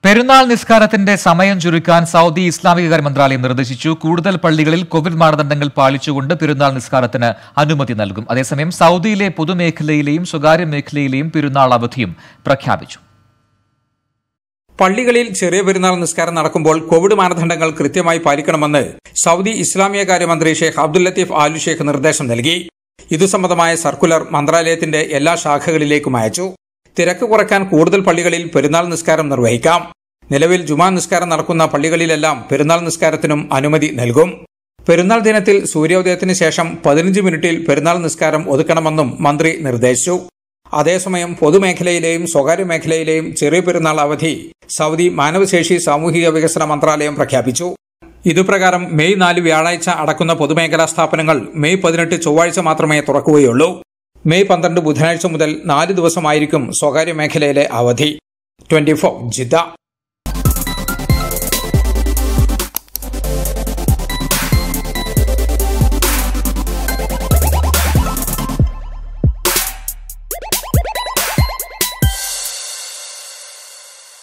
പെരുന്നാൾ നിസ്കാരത്തിന്റെ സമയം ചുരുക്കാൻ സൗദി ഇസ്ലാമിക കാര്യ മന്ത്രാലയം നിർദ്ദേശിച്ചു കൂടുതൽ പള്ളികളിൽ കോവിഡ് മാനദണ്ഡങ്ങൾ പാലിച്ചുകൊണ്ട് പെരുന്നാൾ നിസ്കാരത്തിന് അനുമതി നൽകും അതേസമയം സൗദിയിലെ പൊതുമേഖലയിലെയും സ്വകാര്യ മേഖലയിലെയും പെരുന്നാൾ അവധിയും പ്രഖ്യാപിച്ചു പള്ളികളിൽ ചെറിയ പെരുന്നാൾ നിസ്കാരം നടക്കുമ്പോൾ കോവിഡ് മാനദണ്ഡങ്ങൾ കൃത്യമായി പാലിക്കണമെന്ന് സൗദി ഇസ്ലാമിക കാര്യമന്ത്രി ഷെയ്ഖ് അബ്ദുൽ ലത്തീഫ് ആലു ഷെയ്ഖ് നിർദ്ദേശം നൽകി ഇതു സംബന്ധമായ സർക്കുലർ മന്ത്രാലയത്തിന്റെ എല്ലാ ശാഖകളിലേക്കും അയച്ചു തിരക്ക് കുറയ്ക്കാൻ കൂടുതൽ പള്ളികളിൽ പെരുന്നാൾ നിസ്കാരം നിർവഹിക്കാം നിലവിൽ ജുമാ നിസ്കാരം നടക്കുന്ന പള്ളികളിലെല്ലാം പെരുന്നാൾ നിസ്കാരത്തിനും അനുമതി നൽകും പെരുന്നാൾ ദിനത്തിൽ സൂര്യോദയത്തിന് ശേഷം പതിനഞ്ച് മിനിറ്റിൽ പെരുന്നാൾ നിസ്കാരം ഒതുക്കണമെന്നും മന്ത്രി നിർദ്ദേശിച്ചു അതേസമയം പൊതുമേഖലയിലെയും സ്വകാര്യ മേഖലയിലെയും ചെറിയ പെരുന്നാൾ അവധി സൗദി മാനവശേഷി സാമൂഹിക വികസന മന്ത്രാലയം പ്രഖ്യാപിച്ചു ഇതുപ്രകാരം മെയ് നാല് വ്യാഴാഴ്ച അടക്കുന്ന പൊതുമേഖലാ സ്ഥാപനങ്ങൾ മെയ് പതിനെട്ട് ചൊവ്വാഴ്ച മാത്രമേ തുറക്കുകയുള്ളൂ മെയ് പന്ത്രണ്ട് ബുധനാഴ്ച മുതൽ നാല് ദിവസമായിരിക്കും സ്വകാര്യ മേഖലയിലെ അവധി ട്വന്റി ഫോർ ജിദ്ദ